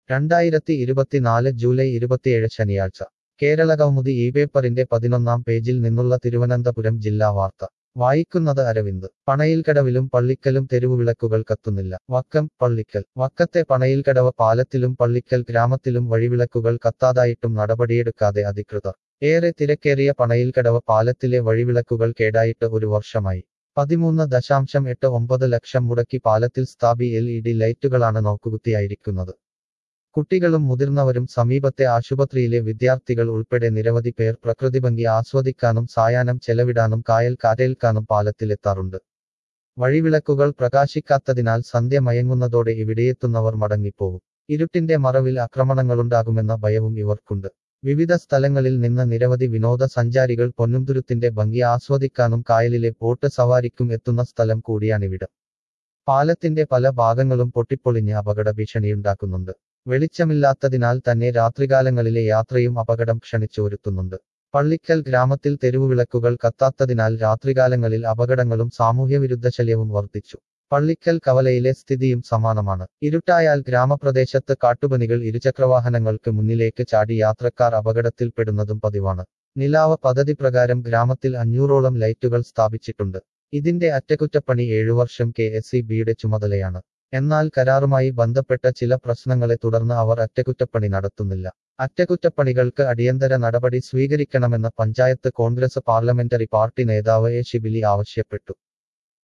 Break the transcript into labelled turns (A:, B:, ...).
A: രണ്ടായിരത്തി ഇരുപത്തിനാല് ജൂലൈ ഇരുപത്തിയേഴ് ശനിയാഴ്ച കേരള കൗമുദി ഈ പേപ്പറിന്റെ പതിനൊന്നാം പേജിൽ നിന്നുള്ള തിരുവനന്തപുരം ജില്ലാ വാർത്ത വായിക്കുന്നത് അരവിന്ദ് പണയിൽക്കടവിലും പള്ളിക്കലും തെരുവുവിളക്കുകൾ കത്തുന്നില്ല വക്കം പള്ളിക്കൽ വക്കത്തെ പണയിൽക്കടവ് പാലത്തിലും പള്ളിക്കൽ ഗ്രാമത്തിലും വഴിവിളക്കുകൾ കത്താതായിട്ടും നടപടിയെടുക്കാതെ അധികൃതർ ഏറെ തിരക്കേറിയ പണയിൽക്കടവ് പാലത്തിലെ വഴിവിളക്കുകൾ കേടായിട്ട് ഒരു വർഷമായി പതിമൂന്ന് ദശാംശം എട്ട് ഒമ്പത് ലക്ഷം മുടക്കി പാലത്തിൽ സ്ഥാപി എൽ ഇ ഡി ലൈറ്റുകളാണ് നോക്കുകുത്തിയായിരിക്കുന്നത് കുട്ടികളും മുതിർന്നവരും സമീപത്തെ ആശുപത്രിയിലെ വിദ്യാർത്ഥികൾ ഉൾപ്പെടെ നിരവധി പേർ പ്രകൃതിഭംഗി ആസ്വദിക്കാനും സായാഹ്നം ചെലവിടാനും കായൽ കാറ്റേൽക്കാനും പാലത്തിലെത്താറുണ്ട് വഴിവിളക്കുകൾ പ്രകാശിക്കാത്തതിനാൽ സന്ധ്യ മയങ്ങുന്നതോടെ ഇവിടെയെത്തുന്നവർ മടങ്ങിപ്പോവും ഇരുട്ടിന്റെ മറവിൽ ആക്രമണങ്ങളുണ്ടാകുമെന്ന ഭയവും ഇവർക്കുണ്ട് വിവിധ സ്ഥലങ്ങളിൽ നിന്ന് നിരവധി വിനോദസഞ്ചാരികൾ പൊന്നുംതുരുത്തിന്റെ ഭംഗി ആസ്വദിക്കാനും കായലിലെ ബോട്ട് സവാരിക്കും എത്തുന്ന സ്ഥലം കൂടിയാണിവിടം പാലത്തിന്റെ പല ഭാഗങ്ങളും പൊട്ടിപ്പൊളിഞ്ഞ് അപകട ഭീഷണിയുണ്ടാക്കുന്നുണ്ട് വെളിച്ചമില്ലാത്തതിനാൽ തന്നെ രാത്രികാലങ്ങളിലെ യാത്രയും അപകടം ക്ഷണിച്ചുവരുത്തുന്നുണ്ട് പള്ളിക്കൽ ഗ്രാമത്തിൽ തെരുവുവിളക്കുകൾ കത്താത്തതിനാൽ രാത്രികാലങ്ങളിൽ അപകടങ്ങളും സാമൂഹ്യവിരുദ്ധ ശല്യവും വർദ്ധിച്ചു പള്ളിക്കൽ കവലയിലെ സ്ഥിതിയും സമാനമാണ് ഇരുട്ടായാൽ ഗ്രാമപ്രദേശത്ത് കാട്ടുപനികൾ ഇരുചക്രവാഹനങ്ങൾക്ക് മുന്നിലേക്ക് ചാടി യാത്രക്കാർ അപകടത്തിൽപ്പെടുന്നതും പതിവാണ് നിലാവ പദ്ധതി പ്രകാരം ഗ്രാമത്തിൽ അഞ്ഞൂറോളം ലൈറ്റുകൾ സ്ഥാപിച്ചിട്ടുണ്ട് ഇതിന്റെ അറ്റകുറ്റപ്പണി ഏഴുവർഷം കെ എസ് ഇ ബിയുടെ ചുമതലയാണ് എന്നാൽ കരാറുമായി ബന്ധപ്പെട്ട ചില പ്രശ്നങ്ങളെ തുടർന്ന് അവർ അറ്റകുറ്റപ്പണി നടത്തുന്നില്ല അറ്റകുറ്റപ്പണികൾക്ക് അടിയന്തര നടപടി സ്വീകരിക്കണമെന്ന് പഞ്ചായത്ത് കോൺഗ്രസ് പാർലമെന്ററി പാർട്ടി നേതാവ് എ ഷിബിലി ആവശ്യപ്പെട്ടു